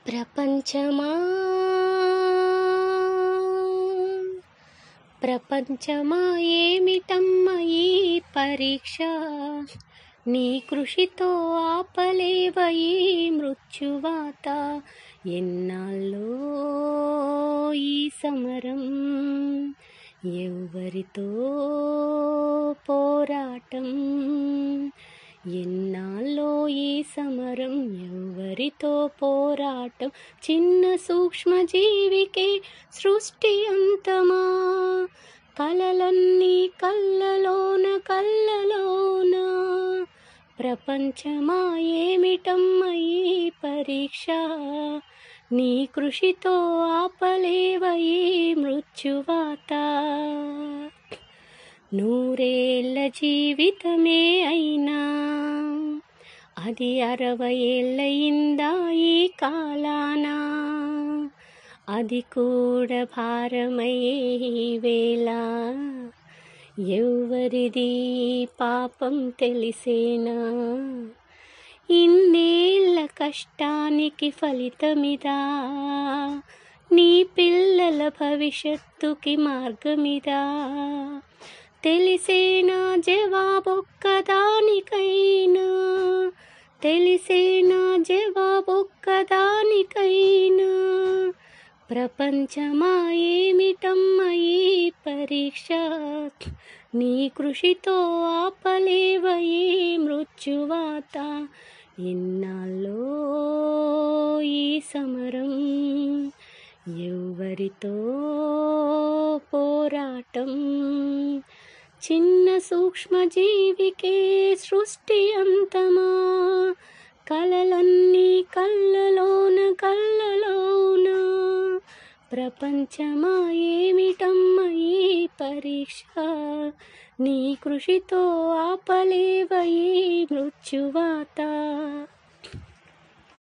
ప్రపంచమా ప్రపంచమా ఏమిటమ్మ ఈ పరీక్ష నీ కృషితో ఆపలేవ ఈ మృత్యువాత ఎన్నాళ్ళో ఈ సమరం ఎవరితో పోరాటం ఎన్నాళ్ళో ఈ సమరం ఎవరితో పోరాటం చిన్న సూక్ష్మజీవికే సృష్టి అంతమా కలలన్నీ కళ్ళలోన కళ్ళలోన ప్రపంచమా ఏమిటమ్మ ఈ పరీక్ష నీ కృషితో ఆపలేవ ఈ మృత్యువాత నూరేళ్ల జీవితమే అయినా అది అరవై ఏళ్ళయిందా ఈ కాలాన అది కూడా భారమయ్యే ఈ వేళ ఎవరిది ఈ పాపం తెలిసేనా ఇన్నేళ్ల కష్టానికి ఫలితమిదా నీ పిల్లల భవిష్యత్తుకి మార్గమిదా తెలిసేనా జవాబొక్కదానికైనా తెలిసేనా జవాబొక్కదానికైనా ప్రపంచమా ఏమిటమ్మ ఈ పరీక్ష నీ కృషితో ఆపలేవ ఈ మృత్యువాత ఇన్నాళ్ళో ఈ సమరం ఎవరితో పోరాటం చిన్న సూక్ష్మజీవికే సృష్టి అంతమా కలలన్నీ కళ్ళలోన కళ్ళలోన ప్రపంచమా ఏమిటమ్మ ఈ పరీక్ష నీ కృషితో ఆపలేవ ఈ మృత్యువాత